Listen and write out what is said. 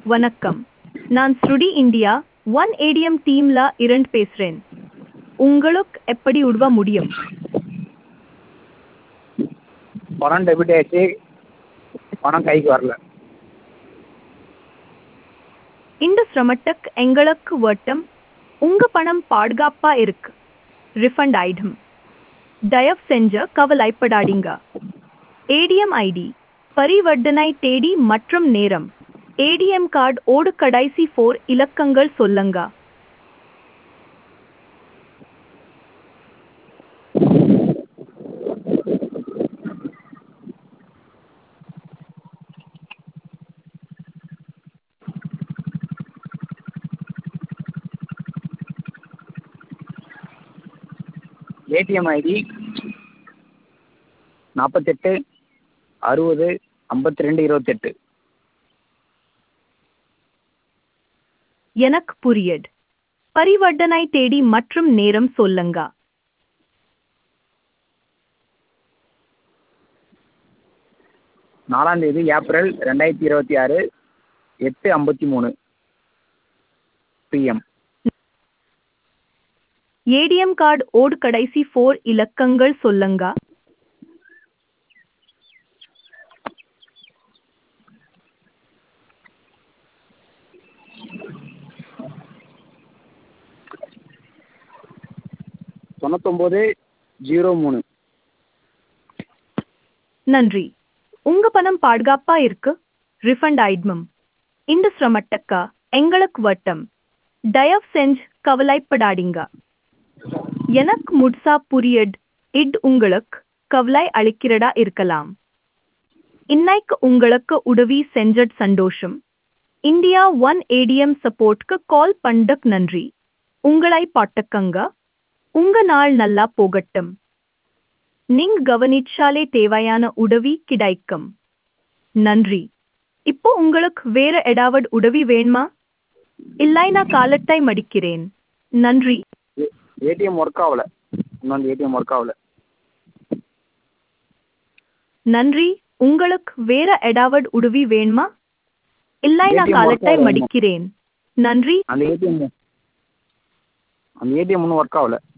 வணக்கம் நான் ஸ்ருடி இந்தியா ஒன் ஏடிஎம் டீம்ல இருந்து பேசுறேன் உங்களுக்கு எப்படி உதவ முடியும் பணம் டெபிட் ஆயிடுச்சு பணம் கைக்கு வரல இந்த சிரமத்துக்கு எங்களுக்கு வட்டம் உங்க பணம் பாதுகாப்பா இருக்கு ரிஃபண்ட் ஆயிடும் தயவு செஞ்ச கவலைப்படாதீங்க ஏடிஎம் ஐடி பரிவர்த்தனை தேதி மற்றும் நேரம் ஏடிஎம் கார்டு ஓடு கடைசி ஃபோர் இலக்கங்கள் சொல்லுங்க ஏடிஎம் ஐடி நாற்பத்தெட்டு அறுபது ஐம்பத்தி ரெண்டு இருபத்தெட்டு எனக்கு புரியுது பரிவர்த்தனை தேதி மற்றும் நேரம் சொல்லுங்க நாலாம் தேதி ஏப்ரல் ரெண்டாயிரத்தி இருபத்தி ஆறு எட்டு ஐம்பத்தி மூணு பிஎம் ஏடிஎம் கார்டு ஓடு கடைசி ஃபோர் இலக்கங்கள் சொல்லுங்க தொண்ணூத்தொம்பது ஜீரோ மூணு நன்றி உங்க பணம் பாதுகாப்பா இருக்கு ரிஃபண்ட் ஆயிடுமம் இந்த சிரமத்துக்கா எங்களுக்கு வட்டம் தயவு செஞ்சு கவலைப்படாதீங்க எனக்கு முட்சா புரியட் இட் உங்களுக்கு கவலை அளிக்கிறதா இருக்கலாம் இன்னைக்கு உங்களுக்கு உதவி செஞ்சட் சந்தோஷம் இந்தியா ஒன் ஏடிஎம் சப்போர்ட்க்கு கால் பண்ணக் நன்றி உங்களை பாட்டுக்கங்க உங்க நாள் நல்லா போகட்டும் நீங்க கவனிச்சாலே தேவையான உதவி கிடைக்கும் நன்றி இப்போ உங்களுக்கு வேற ஏதாவது உதவி வேணுமா இல்லை நான் காலத்தை மடிக்கிறேன் நன்றி ஏடிஎம் ஒர்க் ஆகல இன்னொன்று ஏடிஎம் ஒர்க் ஆகல நன்றி உங்களுக்கு வேற ஏதாவது உதவி வேணுமா இல்லை நான் ATM காலத்தை work ஆகல. மடிக்கிறேன் நன்றி அந்த ஏடிஎம் அந்த ஏடிஎம் ஒன்றும் ஒர்க் ஆகல